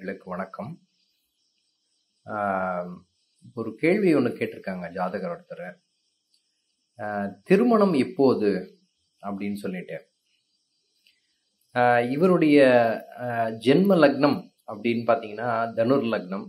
நேயர்களுக்கு வணக்கம் ஆஹ் ஒரு கேள்வி ஒன்று கேட்டிருக்காங்க ஜாதகர் ஒருத்தர் ஆஹ் திருமணம் எப்போது அப்படின்னு சொல்லிட்டு ஆஹ் இவருடைய ஆஹ் ஜென்ம லக்னம் அப்படின்னு பார்த்தீங்கன்னா தனுர் லக்னம்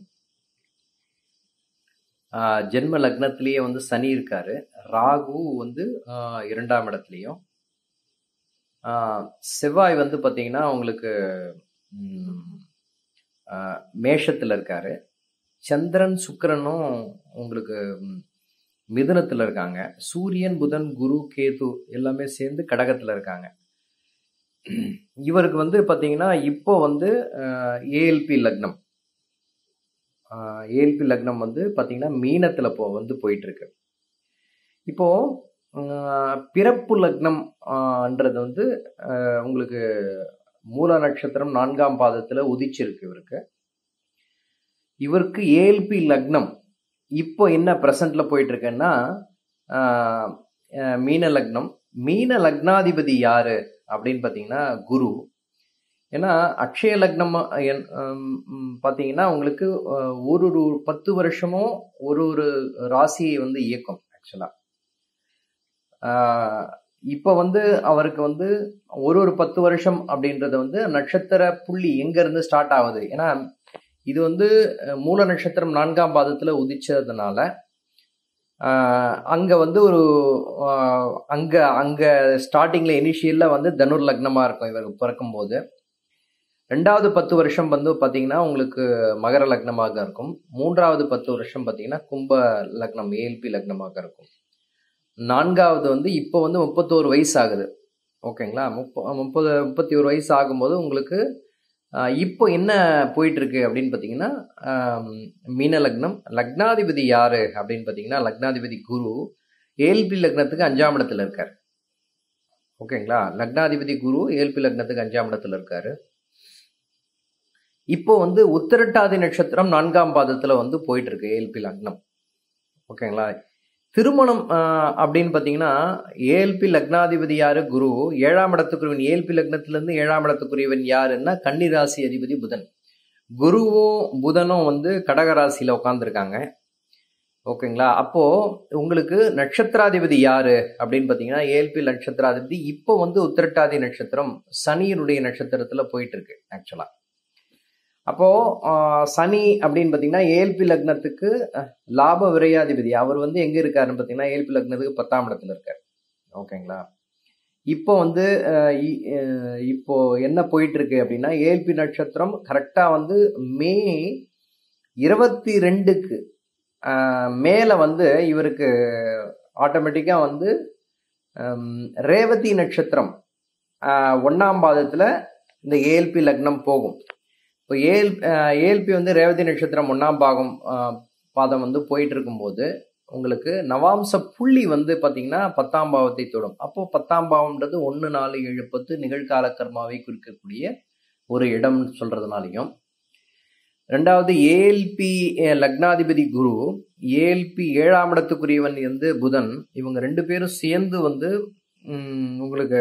ஆஹ் ஜென்ம லக்னத்திலேயே வந்து சனி இருக்காரு ராகு வந்து ஆஹ் இரண்டாம் இடத்துலையும் ஆஹ் செவ்வாய் வந்து பார்த்தீங்கன்னா உங்களுக்கு ம், ஆஹ் மேஷத்துல இருக்காரு சந்திரன் சுக்கிரனும் உங்களுக்கு ம், மிதுனத்துல இருக்காங்க சூரியன் புதன் குரு கேது எல்லாமே சேர்ந்து கடகத்துல இருக்காங்க இவருக்கு வந்து பாத்தீங்கன்னா இப்போ வந்து ஏஎல்பி லக்னம் ஏஎல்பி லக்னம் வந்து பாத்தீங்கன்னா மீனத்துல போ வந்து போயிட்டு இருக்கு இப்போ ஆஹ், பிறப்பு லக்னம் ஆஹ்ன்றது வந்து ஆஹ், உங்களுக்கு மூல நட்சத்திரம் நான்காம் பாதத்துல உதிச்சிருக்கு இவருக்கு இவருக்கு ஏஎல்பி லக்னம் இப்போ என்ன ப்ரெசண்ட்ல போயிட்டு இருக்குன்னா ஆஹ், ஆஹ், மீன லக்னம் மீன லக்னாதிபதி யாரு அப்படின்னு பார்த்தீங்கன்னா குரு ஏன்னா அக்ஷய லக்னம் என்- ஹம், ம், பார்த்தீங்கன்னா உங்களுக்கு ஆஹ், ஒரு ஒரு பத்து வருஷமும் ஒரு ஒரு ராசியை வந்து இயக்கும் ஆக்சுவலா இப்போ வந்து அவருக்கு வந்து ஒரு ஒரு பத்து வருஷம் அப்படின்றது வந்து நட்சத்திர புள்ளி எங்க இருந்து ஸ்டார்ட் ஆகுது ஏன்னா இது வந்து அஹ், மூல நட்சத்திரம் நான்காம் பாதத்துல உதிச்சதுனால ஆஹ், அங்க வந்து ஒரு ஆஹ், அங்க அங்க ஸ்டார்டிங்ல இனிஷியல்ல வந்து தனுர் லக்னமா இருக்கும் இவருக்கு பிறக்கும் போது ரெண்டாவது பத்து வருஷம் வந்து பாத்தீங்கன்னா உங்களுக்கு மகர லக்னமாக இருக்கும் மூன்றாவது பத்து வருஷம் பாத்தீங்கன்னா கும்ப லக்னம் ஏஎல்பி லக்னமாக இருக்கும் நான்காவது வந்து இப்போ வந்து முப்பத்தோரு வயசு ஆகுது ஓகேங்களா முப்ப முப்பது முப்பத்தி ஒரு வயசு ஆகும்போது உங்களுக்கு ஆஹ், இப்போ என்ன போயிட்டு இருக்கு அப்படின்னு பார்த்தீங்கன்னா ஆம், மீன லக்னம் லக்னாதிபதி யாரு அப்படின்னு பார்த்தீங்கன்னா லக்னாதிபதி குரு ஏல்பி லக்னத்துக்கு அஞ்சாம் இடத்துல இருக்கார் ஓகேங்களா லக்னாதிபதி குரு ஏல்பி லக்னத்துக்கு அஞ்சாம் இடத்துல இருக்காரு இப்போ வந்து உத்திரட்டாதி நட்சத்திரம் நான்காம் பாதத்துல வந்து போயிட்டு இருக்கு ஏல்பி லக்னம் ஓகேங்களா திருமணம் ஆஹ், அப்படின்னு பார்த்தீங்கன்னா ஏஎல்பி லக்னாதிபதி யாரு குரு ஏழாம் இடத்துக்குரியவன் ஏஎல்பி லக்னத்திலிருந்து ஏழாம் இடத்துக்குரியவன் யாருன்னா கன்னி ராசி அதிபதி புதன் குருவும் புதனும் வந்து கடக ராசியில உட்காந்துருக்காங்க ஓகேங்களா அப்போ உங்களுக்கு நட்சத்திராதிபதி யாரு அப்படின்னு பார்த்தீங்கன்னா ஏஎல்பி நட்சத்திராதிபதி இப்போ வந்து உத்திரட்டாதி நட்சத்திரம் சனியினுடைய நட்சத்திரத்துல போயிட்டு இருக்கு ஆக்சுவலா அப்போ ஆஹ், சனி அப்படின்னு பார்த்தீங்கன்னா ஏஎல்பி லக்னத்துக்கு அஹ், லாப விரையாதிபதி அவர் வந்து எங்க இருக்காருன்னு பார்த்தீங்கன்னா ஏஎல்பி லக்னத்துக்கு பத்தாம் இடத்துல இருக்காரு ஓகேங்களா இப்போ வந்து அஹ், இ- அஹ், இப்போ என்ன போயிட்டு இருக்கு அப்படின்னா ஏஎல்பி நட்சத்திரம் கரெக்டா வந்து மே இருபத்தி ரெண்டுக்கு மேல வந்து இவருக்கு ஆட்டோமேட்டிக்கா வந்து ஹம், ரேவதி நட்சத்திரம் ஆஹ், ஒண்ணாம் பாதத்துல இந்த ஏஎல்பி லக்னம் போகும் இப்போ ஏஎல் ஏஎல்பி வந்து ரேவதி நட்சத்திரம் ஒண்ணாம் பாகம் ஆஹ், பாதம் வந்து போயிட்டு இருக்கும்போது உங்களுக்கு நவாம்ச புள்ளி வந்து பாத்தீங்கன்னா பத்தாம் பாவத்தை தொடும் அப்போ பத்தாம் பாவம்ன்றது ஒன்று நாலு ஏழு பத்து நிகழ்கால கர்மாவை குறிக்கக்கூடிய ஒரு இடம் சொல்றதுனாலையும் ரெண்டாவது ஏஎல்பி லக்னாதிபதி குரு ஏஎல்பி ஏழாம் இடத்துக்குரியவன் வந்து புதன் இவங்க ரெண்டு பேரும் சேர்ந்து வந்து ம், உங்களுக்கு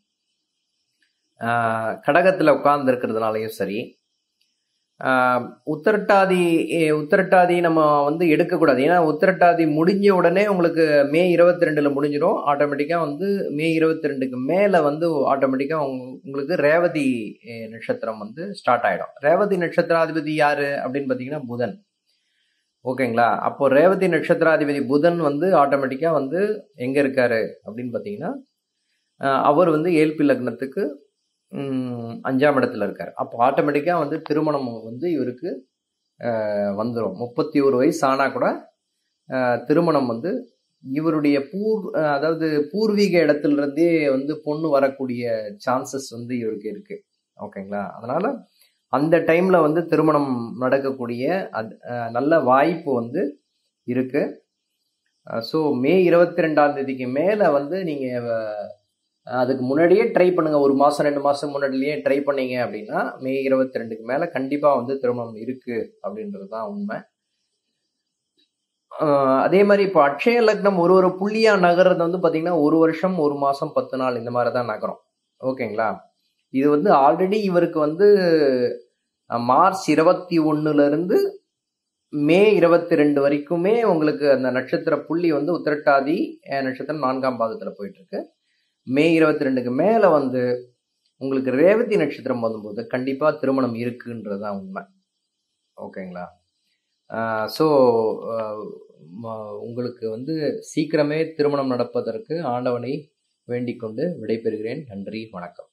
ஆஹ், கடகத்துல உட்கார்ந்து இருக்கிறதுனாலையும் சரி ஆஹ், உத்திரட்டாதி எ- உத்திரட்டாதி நம்ம வந்து எடுக்கக்கூடாது ஏன்னா உத்திரட்டாதி முடிஞ்ச உடனே உங்களுக்கு மே இருபத்தி ரெண்டுல முடிஞ்சிடும் ஆட்டோமேட்டிக்கா வந்து மே இருபத்தி ரெண்டுக்கு மேல வந்து ஆட்டோமேட்டிக்கா உங்களுக்கு ரேவதி அஹ், நட்சத்திரம் வந்து ஸ்டார்ட் ஆயிடும் ரேவதி நட்சத்திராதிபதி யாரு அப்படின்னு பாத்தீங்கன்னா புதன் ஓகேங்களா அப்போ ரேவதி நட்சத்திராதிபதி புதன் வந்து ஆட்டோமேட்டிக்கா வந்து எங்க இருக்காரு அப்படின்னு பாத்தீங்கன்னா ஆஹ், அவர் வந்து ஏல்பி லக்னத்துக்கு ம், அஞ்சாம் இடத்துல இருக்காரு அப்போ ஆட்டோமேட்டிக்கா வந்து திருமணம் வந்து இவருக்கு வந்துடும் முப்பத்தி ஒரு வயசு ஆனா கூட ஆஹ், திருமணம் வந்து இவருடைய பூர் ஆஹ், அதாவது பூர்வீக இடத்துல இருந்தே வந்து பொண்ணு வரக்கூடிய சான்சஸ் வந்து இவருக்கு இருக்கு ஓகேங்களா அதனால அந்த டைம்ல வந்து திருமணம் நடக்கக்கூடிய அது- ஆஹ், நல்ல வாய்ப்பு வந்து இருக்கு ஸோ மே இருபத்தி ரெண்டாம் தேதிக்கு மேல வந்து நீங்க அஹ், அதுக்கு முன்னாடியே ட்ரை பண்ணுங்க ஒரு மாசம் ரெண்டு மாசம் முன்னாடியே ட்ரை பண்ணீங்க அப்படின்னா மே இருபத்தி ரெண்டுக்கு மேல கண்டிப்பா வந்து திருமணம் இருக்கு அப்படின்றது தான் உண்மை ஆஹ் அதே மாதிரி இப்போ அக்ஷய லக்னம் ஒரு ஒரு புள்ளியா நகர்றது வந்து பாத்தீங்கன்னா ஒரு வருஷம் ஒரு மாசம் பத்து நாள் இந்த மாதிரி தான் நகரும் ஓகேங்களா இது வந்து ஆல்ரெடி இவருக்கு வந்து அஹ், மார்ச் இருபத்தி ஒன்னுலேருந்து மே இருபத்தி ரெண்டு வரைக்குமே உங்களுக்கு அந்த நட்சத்திர புள்ளி வந்து உத்திரட்டாதி அஹ், நட்சத்திரம் நான்காம் பாதத்தில் போயிட்டு இருக்கு மே இருபத்தி ரெண்டுக்கு மேலே வந்து உங்களுக்கு ரேவதி நட்சத்திரம் வரும்போது கண்டிப்பாக திருமணம் இருக்குன்றது தான் உண்மை ஓகேங்களா ஸோ உங்களுக்கு வந்து சீக்கிரமே திருமணம் நடப்பதற்கு ஆண்டவனை வேண்டிக் கொண்டு விடைபெறுகிறேன் நன்றி வணக்கம்